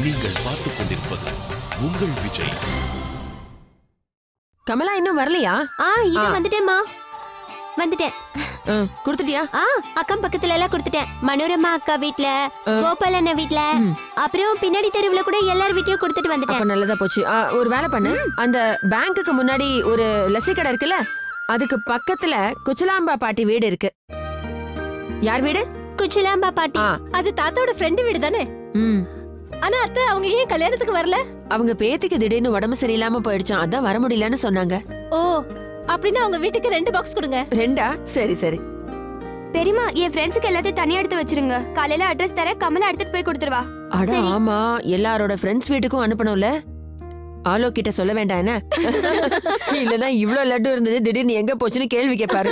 நீங்கள் பார்த்துக் கொண்டிருப்பது உங்கள் விஜய் கமலா இன்னும் வரலையா ஆ இது ஆ. வந்துட்டேம்மா வந்துட்டேன் ஆ, கொடுத்துட்டியா ஆ அக்கம் பக்கத்துல எல்லாம் கொடுத்துட்டேன் மனோரமா அக்கா வீட்ல கோபால் அண்ணா வீட்ல ம். அப்புறம் பின்னாடி தெருவுல கூட எல்லார் வீட்லயும் கொடுத்துட்டு அப்ப வந்துட்டேன் நல்லதா போச்சு ஆ, ஒரு வேலை பண்ணு அந்த பேங்க்குக்கு முன்னாடி ஒரு லஸ்ஸி கடை இருக்குல்ல அதுக்கு பக்கத்துல குச்சலாம்பா பாட்டி வீடு இருக்கு யார் வீடு குச்சிலாம்பா பாட்டி ஆ அது தாத்தாவோட ஃப்ரெண்டு வீடு தானே ம் ஆனா அத்தை அவங்க ஏன் கல்யாணத்துக்கு வரல அவங்க பேத்திக்கு திடீர்னு உடம்பு சரியில்லாம போயிடுச்சான் அதான் வர முடியலன்னு சொன்னாங்க ஓ அப்படின்னா அவங்க வீட்டுக்கு ரெண்டு பாக்ஸ் கொடுங்க ரெண்டா சரி சரி பெரியமா என் ஃப்ரெண்ட்ஸுக்கு எல்லாத்தையும் தனியா எடுத்து வச்சிருங்க காலையில அட்ரஸ் தர கமலா எடுத்துட்டு போய் கொடுத்துருவா அட சரி. ஆமா எல்லாரோட ஃப்ரெண்ட்ஸ் வீட்டுக்கும் அனுப்பணும்ல ஆலோ கிட்ட சொல்ல வேண்டாம் என்ன இல்லனா இவ்ளோ லட்டு இருந்தது திடீர்னு எங்க போச்சுன்னு கேள்வி கேட்பாரு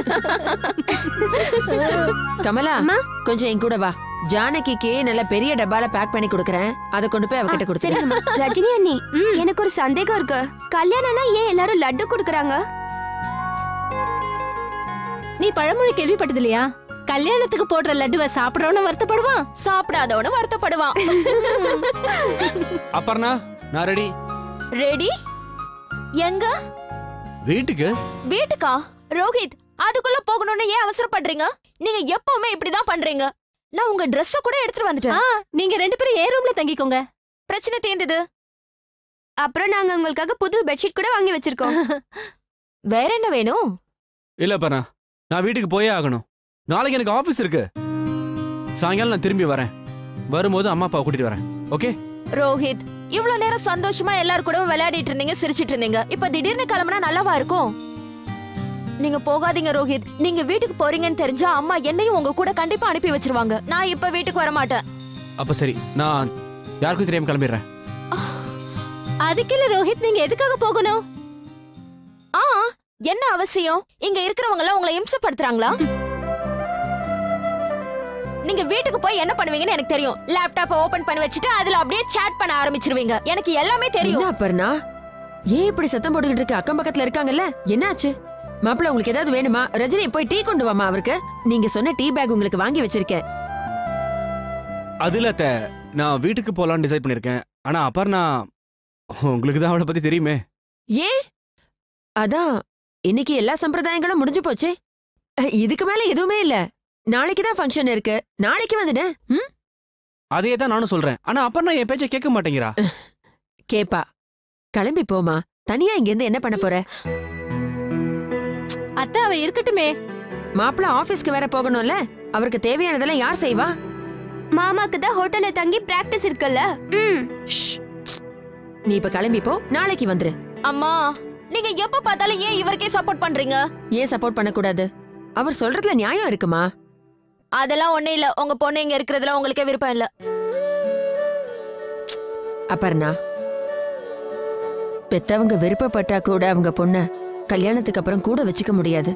கமலா அம்மா. கொஞ்சம் என் கூட வா ஜானகிக்கு நல்ல பெரிய டப்பால பேக் பண்ணி கொடுக்கறேன் அதை கொண்டு போய் அவகிட்ட கொடுத்துரு சரிங்கம்மா ரஜினி அண்ணி எனக்கு ஒரு சந்தேகம் இருக்கு கல்யாணம்னா ஏன் எல்லாரும் லட்டு கொடுக்குறாங்க நீ பழமொழி கேள்விப்பட்டது இல்லையா கல்யாணத்துக்கு போடுற லட்டுவை சாப்பிடறவன வருத்தப்படுவான் சாப்பிடாதவன வருத்தப்படுவான் அப்பர்ணா நான் ரெடி ரெடி எங்க வீட்டுக்கு வீட்டுக்கா ரோஹித் அதுக்குள்ள போகணும்னு ஏன் அவசரப்படுறீங்க நீங்க எப்பவுமே இப்படிதான் பண்றீங்க நான் உங்க Dress கூட எடுத்துட்டு வந்துட்டேன் ஆ நீங்க ரெண்டு பேரும் ஏ ரூம்ல தங்கிக்கோங்க பிரச்சனை தீர்ந்தது அப்புறம் நாங்க உங்களுக்காக புது பெட்ஷீட் கூட வாங்கி வச்சிருக்கோம் வேற என்ன வேணும் இல்ல அப்பர்ணா நான் வீட்டுக்கு போயே ஆகணும் நாளைக்கு எனக்கு ஆபீஸ் இருக்கு சாயங்காலம் நான் திரும்பி வரேன் வரும்போது அம்மா அப்பாவை கூட்டிட்டு வரேன் ஓகே ரோஹித் இவ்வளவு நேரம் சந்தோஷமா எல்லாரும் கூட விளையாடிட்டு இருந்தீங்க சிரிச்சிட்டு இருந்தீங்க இப்ப திடீர்னு கிளம்புனா நல்லாவா இருக்கும் நீங்க போகாதீங்க ரோஹித் நீங்க வீட்டுக்கு போறீங்கன்னு தெரிஞ்சா அம்மா என்னையும் உங்க கூட கண்டிப்பா அனுப்பி வச்சிருவாங்க நான் இப்ப வீட்டுக்கு வர மாட்டேன் அப்ப சரி நான் யாருக்கும் தெரியாம கிளம்பிடுறேன் அதுக்கு இல்ல ரோஹித் நீங்க எதுக்காக போகணும் ஆ என்ன அவசியம் இங்க இருக்கிறவங்க எல்லாம் உங்களை இம்சப்படுத்துறாங்களா நீங்க வீட்டுக்கு போய் என்ன பண்ணுவீங்கன்னு எனக்கு தெரியும் லேப்டாப்பை ஓபன் பண்ணி வச்சுட்டு அதுல அப்படியே சேட் பண்ண ஆரம்பிச்சிருவீங்க எனக்கு எல்லாமே தெரியும் என்ன அப்பர்ணா ஏன் இப்படி சத்தம் போட்டுக்கிட்டு இருக்க அக்கம் பக்கத்துல இருக்காங்கல்ல என்னாச்சு மாப்பிள்ள உங்களுக்கு ஏதாவது வேணுமா ரஜினி போய் டீ கொண்டு வாமா அவருக்கு நீங்க சொன்ன டீ பேக் உங்களுக்கு வாங்கி வச்சிருக்கேன் அதுல அத்தை, நான் வீட்டுக்கு போலான்னு டிசைட் பண்ணிருக்கேன் ஆனா அப்பர்ணா உங்களுக்கு தான் அவளை பத்தி தெரியுமே ஏன் அதான் இன்னைக்கு எல்லா சம்பிரதாயங்களும் முடிஞ்சு போச்சே அஹ், இதுக்கு மேல எதுவுமே இல்ல நாளைக்கு தான் ஃபங்க்ஷன் இருக்கு நாளைக்கு வந்துடு ம் அதே தான் நானும் சொல்றேன் ஆனா அப்பர்ணா என் பேச்சை கேட்க மாட்டேங்கிறா கேப்பா கிளம்பி போமா தனியா இங்க இருந்து என்ன பண்ண போற அத்தை அவ இருக்கட்டுமே மாப்பிள்ள ஆபீஸ்க்கு வேற போகணும்ல அவருக்கு தேவையானதெல்லாம் யார் செய்வா மாமாக்கு தான் ஹோட்டல்ல தங்கி பிராக்டிஸ் இருக்குல்ல ம் ஷ். நீ இப்ப கிளம்பி போ நாளைக்கு வந்துரு அம்மா நீங்க எப்ப பார்த்தாலும் ஏன் இவருக்கே சப்போர்ட் பண்றீங்க ஏன் சப்போர்ட் பண்ணக்கூடாது அவர் சொல்றதுல நியாயம் இருக்குமா அதெல்லாம் ஒண்ணு இல்ல உங்க பொண்ணு இங்க இருக்கிறதுல உங்களுக்கே விருப்பம் இல்ல அப்பர்ணா பெத்தவங்க விருப்பப்பட்டா கூட அவங்க பொண்ண கல்யாணத்துக்கு அப்புறம் கூட வச்சுக்க முடியாது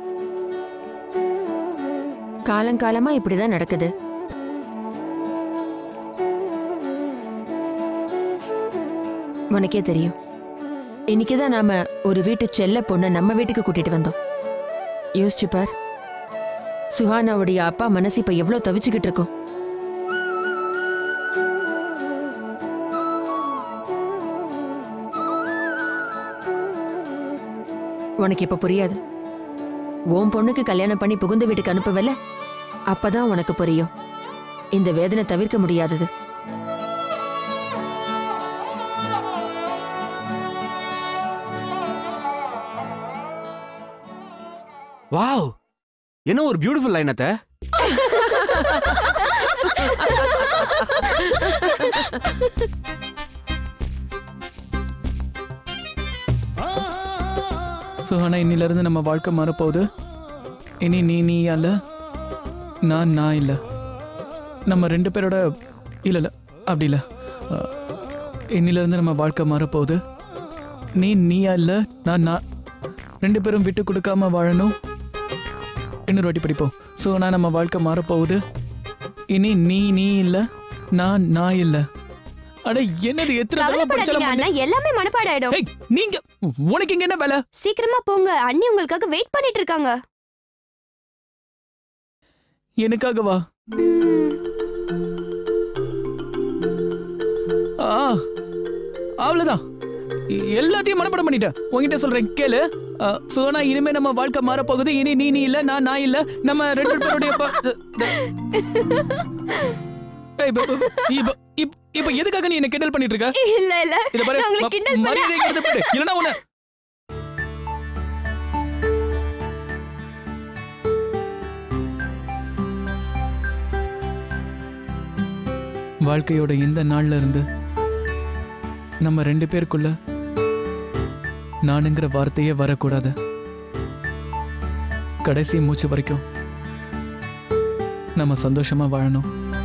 காலங்காலமா இப்படிதான் நடக்குது உனக்கே தெரியும் இன்னைக்குதான் நாம ஒரு வீட்டு செல்ல பொண்ண நம்ம வீட்டுக்கு கூட்டிட்டு வந்தோம் யோசிச்சு பார் சுஹானாவுடைய அப்பா மனசு இப்ப எவ்வளவு தவிச்சுக்கிட்டு இருக்கும் உனக்கு இப்ப புரியாது உன் பொண்ணுக்கு கல்யாணம் பண்ணி புகுந்த வீட்டுக்கு அனுப்பவல அப்பதான் உனக்கு புரியும் இந்த வேதனை தவிர்க்க முடியாதது வாவ் என்ன ஒரு பியூட்டிஃபுல் லைன் அத்தை ஸோ ஆனால் இன்னிலேருந்து நம்ம வாழ்க்கை மாறப்போகுது இனி நீ நீ அல்ல நான் நான் இல்லை நம்ம ரெண்டு பேரோட இல்லை இல்லை அப்படி இல்லை அஹ், இன்னிலேருந்து நம்ம வாழ்க்கை மாறப்போகுது நீ நீயா இல்லை நான் நான் ரெண்டு பேரும் விட்டு கொடுக்காம வாழணும் இன்னொரு வாட்டி படிப்போம் ஸோ நான் நம்ம வாழ்க்கை மாறப்போகுது இனி நீ நீ இல்லை நான் நான் இல்லை அட என்னது எத்தனை தடவை கவலைப்படாதீங்க படிச்சாலும் அண்ணா எல்லாமே மனப்பாடம் ஆயிடும் ஏய், நீங்க உனக்கு இங்க என்ன வேலை சீக்கிரமா போங்க அண்ணி உங்களுக்காக வெயிட் பண்ணிட்டு இருக்காங்க எனக்காகவா ம். ஆ அவ்வளவுதான் எ- எல்லாத்தையும் மனப்பாடம் பண்ணிட்டேன் உங்ககிட்ட சொல்றேன் கேளு ஆ, சுகனா இனிமே நம்ம வாழ்க்கை மாற போகுது இனி நீ நீ இல்ல நான் நான் இல்ல நம்ம ரெண்டு பேருடைய ப- ஏய், இப்ப- இப்ப- இப்ப- இப்ப எதுக்காக நீ என்ன கிண்டல் பண்ணிட்டு இருக்க இல்ல இல்ல இத பாரு நான் உங்களை ம- கிண்டல் பண்ண- மரியாதையா இருந்து போயிடு. இல்லைன்னா உன்னை வாழ்க்கையோட இந்த நாள்ல இருந்து நம்ம ரெண்டு பேருக்குள்ள நானுங்கிற வார்த்தையே வரக்கூடாது கடைசி மூச்சு வரைக்கும் நம்ம சந்தோஷமா வாழணும்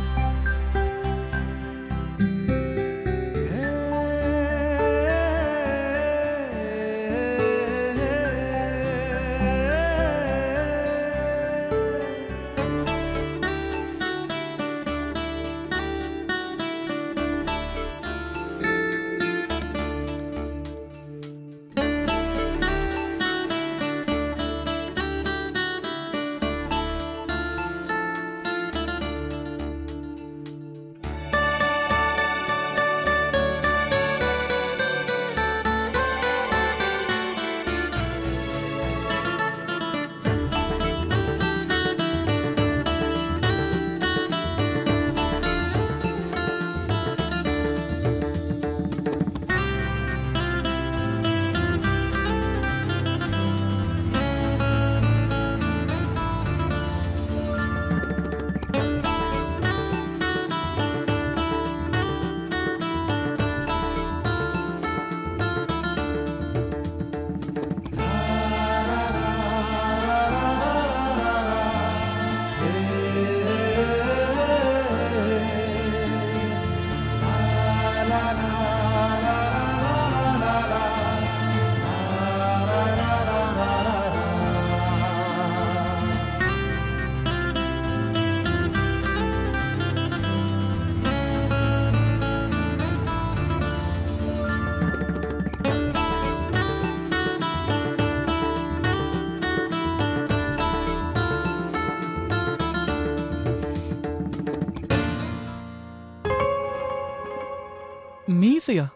மீசையா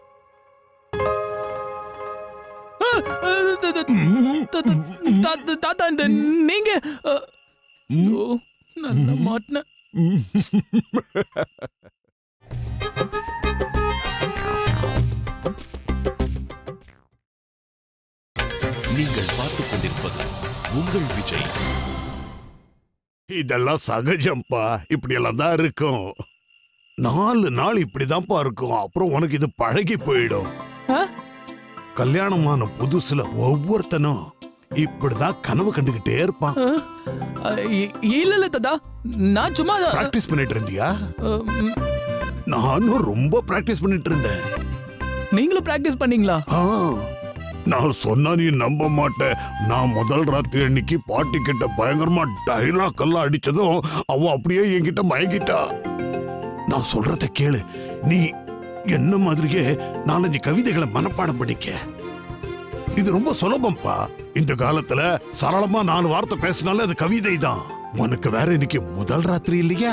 ஆ, ஆ, த- த- த- த- தா- தாத்தா இந்த நீங்க அ, ஐயோ, நல்லா மாட்டினேன் நீங்கள் பார்த்துக் கொண்டிருப்பது உங்கள் விஜய் இதெல்லாம் சகஜம்ப்பா இப்படி எல்லாம் தான் இருக்கும் நாலு நாள் இப்படிதான்ப்பா இருக்கும் அப்புறம் உனக்கு இது பழகி போயிடும் ஆ? கல்யாணமான புதுசுல ஒவ்வொருத்தனும் இப்படிதான் கனவு கண்டுகிட்டே இருப்பான் ஆ, அ, இ- இல்ல இல்ல தாத்தா நான் சும்மா அ, பிராக்டிஸ் பண்ணிட்டு இருந்தியா அ, ம், நானும் ரொம்ப பிராக்டிஸ் பண்ணிட்டு இருந்தேன் நீங்களும் பிராக்டிஸ் பண்ணீங்களா ஆ, நான் சொன்னா நீ நம்ப மாட்ட நான் முதல் ராத்திரி அன்னைக்கு பாட்டி கிட்ட பயங்கரமா டைலாக் எல்லாம் அடிச்சதும் அவ அப்படியே என்கிட்ட மயங்கிட்டா நான் சொல்றத கேளு நீ என்ன மாதிரியே நாலஞ்சு கவிதைகளை மனப்பாடம் பண்ணிக்க இது ரொம்ப சுலபம்ப்பா இந்த காலத்துல சரளமா நாலு வார்த்தை பேசினாலே அது கவிதை தான் உனக்கு வேற இன்னைக்கு முதல் ராத்திரி இல்லையா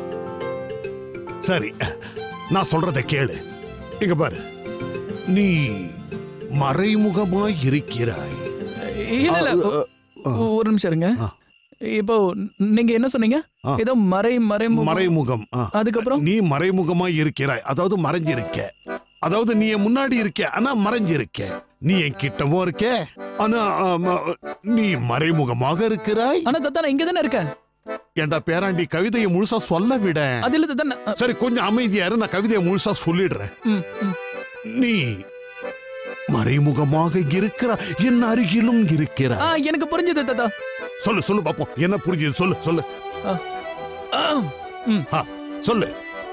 சரி நான் சொல்றத கேளு இங்க பாரு நீ மறைமுகமாய் இருக்கிறாய் இல்ல இல்ல ஆ, ஆ, ஒ- ஒரு நிமிஷம் இருங்க ஆ. இப்போ நீங்க என்ன சொன்னீங்க ஆ. ஏதோ மறை மறை மறைமுகம் ஆ. அதுக்கப்புறம் நீ மறைமுகமாய் இருக்கிறாய் அதாவது மறைஞ்சிருக்க அதாவது நீ என் முன்னாடி இருக்க ஆனா மறைஞ்சிருக்க நீ என் கிட்டவும் இருக்க ஆனா ஆமா, நீ மறைமுகமாக இருக்கிறாய் ஆனா தாத்தா நான் இங்க தானே இருக்கேன் ஏண்டா பேராண்டி கவிதையை முழுசா சொல்ல விட அது இல்ல தாத்தா நான்- சரி கொஞ்சம் அமைதியா இரு நான் கவிதையை முழுசா சொல்லிடுறேன் ம், ம். நீ மறைமுகமாக இருக்கிறாய் என் அருகிலும் இருக்கிறாய் ஆ எனக்கு புரிஞ்சது தாத்தா சொல்லு சொல்லு பாப்போம் என்ன புரிஞ்சுது சொல்லு சொல்லு ஆ, ம். ஆ, சொல்லு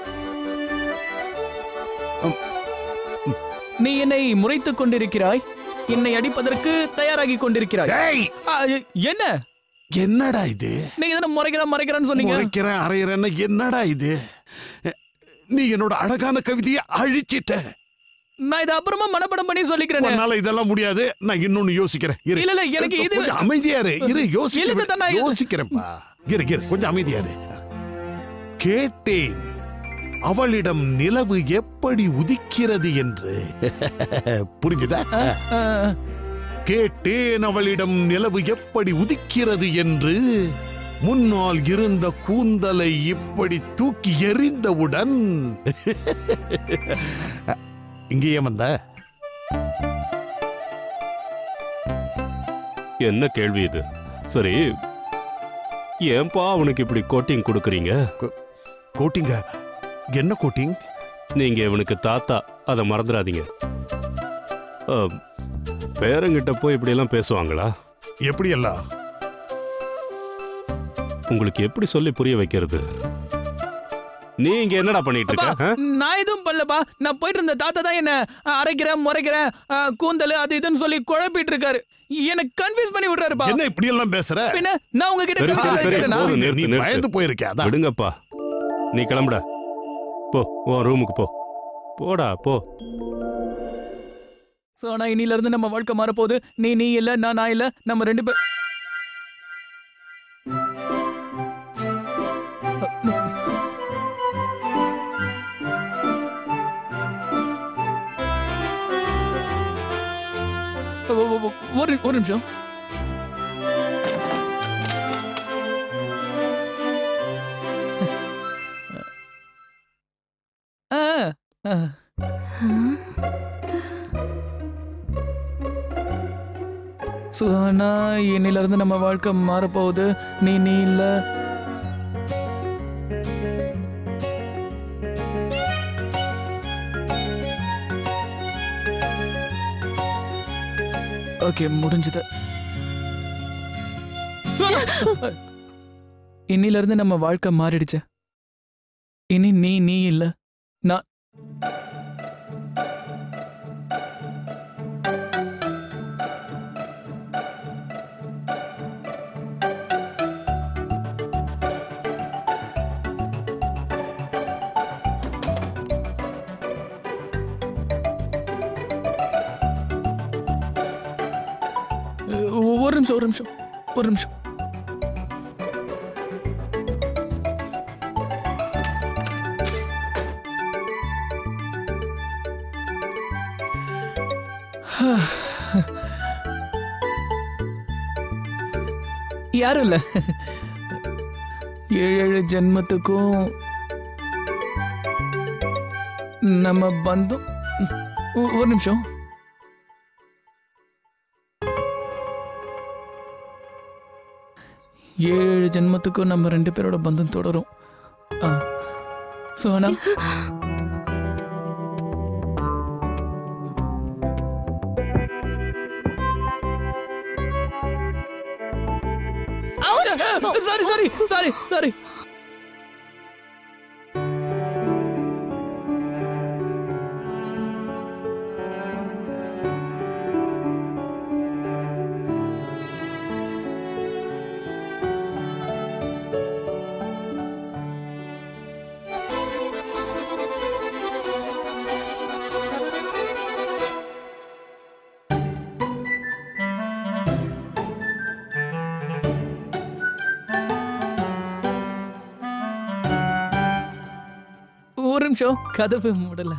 நீ என்னை முறைத்துக் கொண்டிருக்கிறாய் என்னை அடிப்பதற்கு தயாராகி கொண்டிருக்கிறாய் டேய் ஆ, எ- என்ன என்னடா இது நீங்க தானே முறைக்கிறேன் மறைக்கிறேன்னு சொன்னீங்க முறைக்கிறேன் அரைகிறேன்னு என்னடா இது நீ என்னோட அழகான கவிதையை அழிச்சிட்ட நான் இதை அப்புறமா மனப்படம் பண்ணி சொல்லிக்கிறேன் உன்னால இதெல்லாம் முடியாது நான் இன்னொன்னு யோசிக்கிறேன் இரு. இல்ல, இல்ல, எனக்கு இது- கொஞ்சம் அமைதியா இரு இரு இல்ல, யோசிக்க தாத்தா, நான் இது- யோசிக்கிறேன்ப்பா இரு இரு கொஞ்சம் அமைதியா இரு கேட்டேன் அவளிடம் நிலவு எப்படி உதிக்கிறது என்று புரிஞ்சுதா அஹ், கேட்டேன் அவளிடம் நிலவு எப்படி உதிக்கிறது என்று முன்னால் இருந்த கூந்தலை இப்படி தூக்கி எறிந்தவுடன் இங்கேயே வந்த என்ன கேள்வி இது சரி ஏன்பா அவனுக்கு இப்படி கோட்டிங் கொடுக்குறீங்க கோட்டிங்க என்ன கோட்டிங் நீங்க இவனுக்கு தாத்தா அதை மறந்துடாதீங்க ஆ, பேரங்கிட்ட போய் இப்படியெல்லாம் பேசுவாங்களா எப்படி எல்லாம் உங்களுக்கு எப்படி சொல்லி புரிய வைக்கிறது நீங்க என்னடா பண்ணிட்டு அப்பா இருக்க ஆ? நான் எதுவும் பண்ணலப்பா நான் போயிட்டு இருந்த தாத்தா தான் என்ன அஹ், அரைக்கிறேன் முறைக்கிறேன் அஹ், கூந்தல் அது இதுன்னு சொல்லி குழப்பிட்டு இருக்காரு எனக்கு கன்ஃபியூஸ் பண்ணி விடுறாருப்பா என்ன இப்படி எல்லாம் பேசுற பின்ன நான் உங்ககிட்ட சரி, சரி, confuse சரி, ஆயிட்டேனா? போதும், நீ நிறுத்து, நிறுத்து. பயந்து போயிருக்கே அதான் விடுங்கப்பா நீ கிளம்புடா போ உன் ரூமுக்கு போ போடா போ சோ ஆனா இன்னில இருந்து நம்ம வாழ்க்கை மாற போகுது நீ நீ இல்ல நான் நான் இல்ல நம்ம ரெண்டு பேர் ஒ- ஒ- ஒ- ஒரு ஒரு நிமிஷம் ஆ ஆ சுகானா இன்னில இருந்து நம்ம வாழ்க்கை மாறப்போகுது நீ நீ இல்ல ஓகே முடிஞ்சது சுகானா! இன்னில இருந்து நம்ம வாழ்க்கை மாறிடுச்சு இனி நீ நீ இல்ல நான் ஒ- ஒரு நிமிஷம் ஒரு நிமிஷம் ஒரு நிமிஷம் யாரும் இல்ல ஏழு ஏழு ஜென்மத்துக்கும் நம்ம பந்தம் ஒ- ஒரு நிமிஷம் ஏழு ஏழு ஜென்மத்துக்கும் நம்ம ரெண்டு பேரோட பந்தம் தொடரும் ஆ. Sona sorry sorry sorry sorry ஒரு நிமிஷம் கதவு மூடல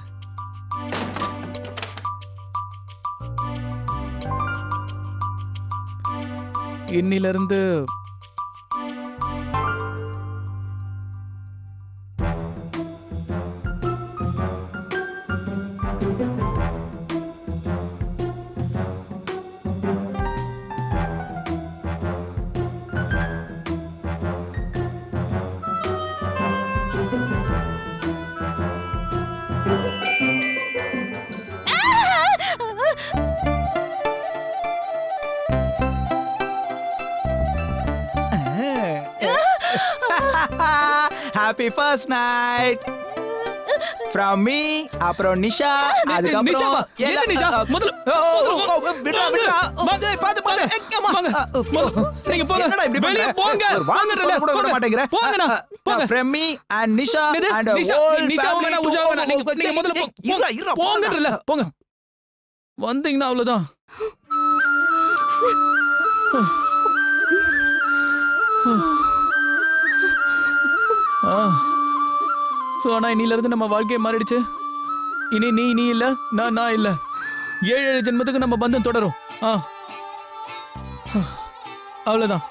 இன்னில இருந்து happy first night from me அப்புறம் நிஷா அதுக்கப்புறம் நிஷாவா? என்ன எல்லா- நிஷா? முதல்ல- ஓ, ஓ, ஓ, ஓ, விட்றா, விட்றா. வாங்க, ஏய், பாத்து, பாத்து. வாங்க, ஏய், அம்மா. வாங்க. ஆ, ஓ, முதல்ல, நீங்க போங்க. என்னடா இப்படி வெளிய பண்ற? போங்க. ஒரு வார்த்தை வாங்க, சொல்ல கூட விட போங்க. மாட்டேங்கிற. போங்கண்ணா, போங்க. ஃப்ரம் மீ அண்ட் நிஷா என்னது? and நிஷா, whole நிஷாவும் family வேணாம், to- உஷாவும் வேணாம். நீங்க- ஓ, ஓ, நீங்க முதல்ல ஏய், போ- இருடா, இருடா, போங்கன்றல, போங்க வந்தீங்கன்னா அவ்வளவுதான் ஆ ஸோ ஆனால் இன்னிலிருந்து நம்ம வாழ்க்கையை மாறிடுச்சு இனி நீ நீ இல்லை நான் நான் இல்லை ஏழு ஏழு ஜென்மத்துக்கு நம்ம பந்தம் தொடரும் ஆ அவ்வளோதான்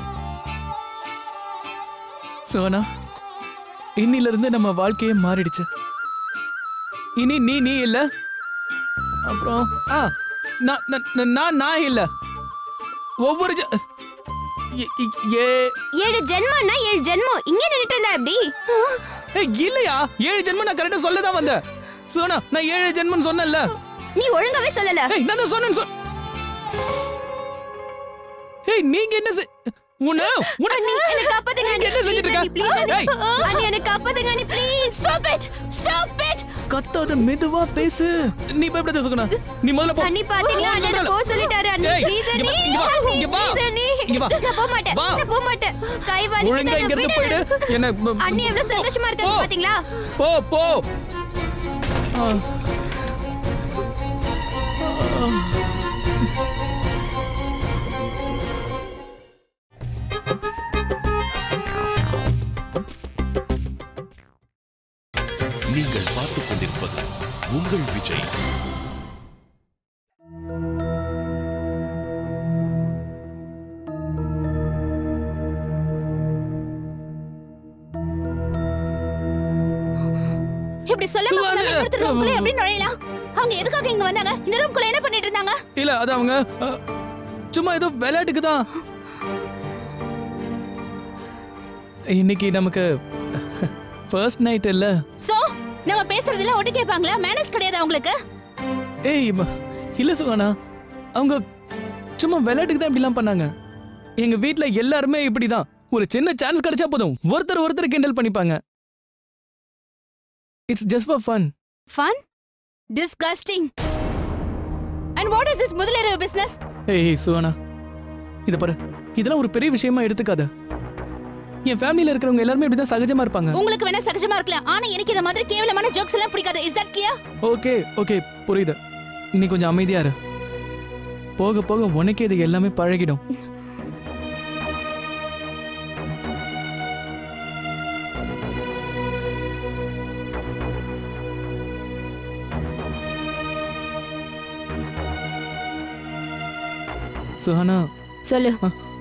சோனா இன்னிலிருந்து நம்ம வாழ்க்கையே மாறிடுச்சு இனி நீ நீ இல்ல அப்புறம் ஆ நான் நான்- நான் நான் நான் இல்ல ஒவ்வொரு ஜ- ஏ- ஏ- ஏ ஏழு ஜென்மம்னா ஏழு ஜென்மம் இங்க நின்னுட்டு இருந்தா எப்படி ஏய், இல்லையா ஏழு ஜென்மம் நான் கரெக்டா சொல்ல தான் வந்தேன் சோனா நான் ஏழு ஜென்மம் சொன்னேன்ல நீ ஒழுங்காவே சொல்லல ஏய் நான் தான் சொன்னேன்னு சொல் ஏய் நீங்க என்ன செய்- உன்னை உன்னை அண்ணி என்ன காப்பாத்துங்க அண்ணி என்ன செஞ்சுட்டு இருக்க? ப்ளீஸ் ஏய். அண்ணி என்ன காப்பாத்துங்க அண்ணி please stop it stop it கத்தாத மெதுவா பேசு நீ பயப்படாத சுகுணா நீ முதல்ல போ அண்ணி பாத்தீங்களா அண்ணன் சொல்றேன்ல. போ சொல்லிட்டாரு அண்ணி ஏய், ப்ளீஸ் இங்க அண்ணி வா, இங்க வா, இங்க வா. Please, அண்ணி இங்க வா. நான் போக மாட்டேன் வா. நான் போக மாட்டேன் கை ஒழுங்கா இங்க இருந்து வலிக்குது போயிடு விடு. என்ன ம- அண்ணி எவ்வளவு சந்தோஷமா இருக்காங்க போ. பாத்தீங்களா போ போ ஆ. நீங்கள் பார்த்துக் கொண்டிருப்பது உங்கள் விஜய் இப்படி சொல்லாம சும்மா கொள்ளாம இரு. இன்னொருத்தர் ரூம்குள்ள எப்படி நுழையலாம் அவங்க எதுக்காக இங்க வந்தாங்க இந்த ரூம்குள்ள என்ன பண்ணிட்டு இருந்தாங்க இல்ல அது அவங்க அ, சும்மா ஏதோ விளையாட்டுக்கு தான் இன்னைக்கு நமக்கு ஃபர்ஸ்ட் நைட் இல்ல சோ நம்ம பேசுறதுல ஒட்டு கேட்பாங்களா மேனஸ் கிடையாது அவங்களுக்கு ஏய் ம- இல்ல சுகானா அவங்க சும்மா விளையாட்டுக்கு தான் இப்படிலாம் பண்ணாங்க எங்க வீட்ல எல்லாருமே இப்படிதான் ஒரு சின்ன சான்ஸ் கிடைச்சா போதும் ஒருத்தர் ஒருத்தர் கிண்டல் பண்ணிப்பாங்க it's just for fun fun disgusting and what is this முதலிரவு பிசினஸ் ஏய் சுகானா இத பாரு இதெல்லாம் ஒரு பெரிய விஷயமா எடுத்துக்காத என் ஃபேமிலில இருக்கிறவங்க எல்லாருமே இப்படிதான் சகஜமா இருப்பாங்க உங்களுக்கு வேணா சகஜமா இருக்கலாம் ஆனா எனக்கு இந்த மாதிரி கேவலமான ஜோக்ஸ் எல்லாம் பிடிக்காது is that clear okay okay புரியுது நீ கொஞ்சம் அமைதியா இரு போக போக உனக்கே இது எல்லாமே பழகிடும் சுஹானா சொல்லு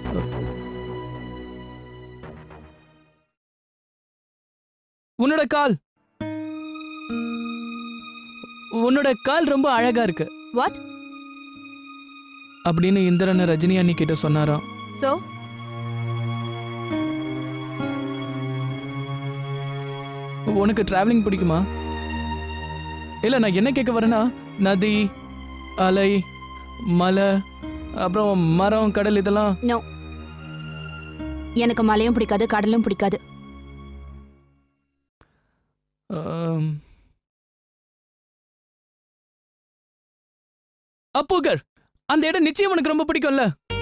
உன்னோட கால் உன்னோட கால் ரொம்ப அழகா இருக்கு வாட் அப்படின்னு இந்திரன் ரஜினி அண்ணி கிட்ட சொன்னாராம் சோ உனக்கு டிராவலிங் பிடிக்குமா இல்ல நான் என்ன கேட்க வரேன்னா நதி அலை மலை அப்புறம் மரம் கடல் இதெல்லாம் நோ எனக்கு மலையும் பிடிக்காது கடலும் பிடிக்காது ஆம். அப்போகர் அந்த இடம் நிச்சயம் உனக்கு ரொம்ப பிடிக்கும்ல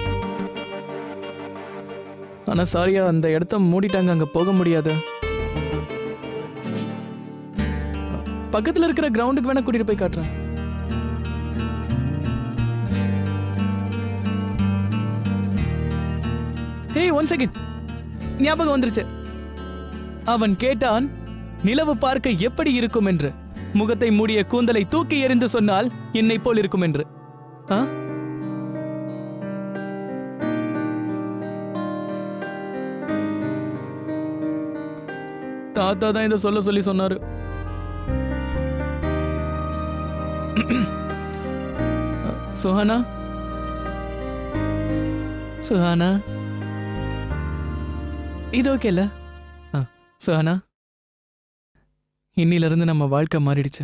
ஆனா சாரியா அந்த இடத்த மூடிட்டாங்க அங்க போக முடியாது பக்கத்துல இருக்கிற கிரவுண்டுக்கு வேணா கூட்டிட்டு போய் காட்டுறேன் ஏய் ஒன் செகண்ட் ஞாபகம் வந்துருச்சு அவன் கேட்டான் நிலவு பார்க்க எப்படி இருக்கும் என்று முகத்தை மூடிய கூந்தலை தூக்கி எறிந்து சொன்னால் என்னை போல் இருக்கும் என்று ஆ? தாத்தா தான் இதை சொல்ல சொல்லி சொன்னாரு சுஹானா சுஹானா இது ஓகேல ஆ சுஹானா இன்னிலிருந்து நம்ம வாழ்க்கை மாறிடுச்சு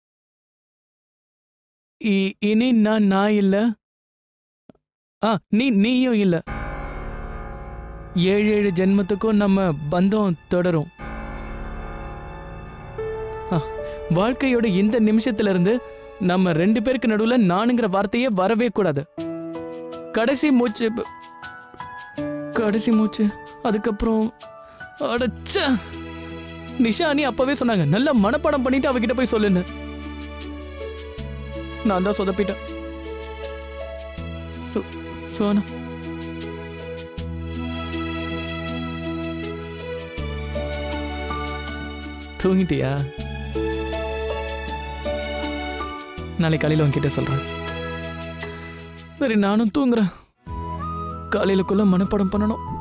இ- இனி நான் நான் இல்ல ஆ நீ நீயும் இல்ல ஏழு ஏழு ஜென்மத்துக்கும் நம்ம பந்தம் தொடரும் ஆ, வாழ்க்கையோட இந்த நிமிஷத்துல இருந்து நம்ம ரெண்டு பேருக்கு நடுவுல நானுங்கிற வார்த்தையே வரவே கூடாது கடைசி மூச்சு ப- கடைசி மூச்சு அதுக்கப்புறம் அடச்ச நிஷானி அப்பவே சொன்னாங்க நல்லா மனப்பாடம் பண்ணிட்டு அவகிட்ட போய் சொல்லுன்னு நான் தான் சொதப்பிட்டேன் சு- சோனா தூங்கிட்டியா நாளைக்கு காலையில் உன்கிட்ட சொல்கிறேன் சரி நானும் தூங்குறேன் காலையிலக்குள்ள மனப்பாடம் பண்ணணும்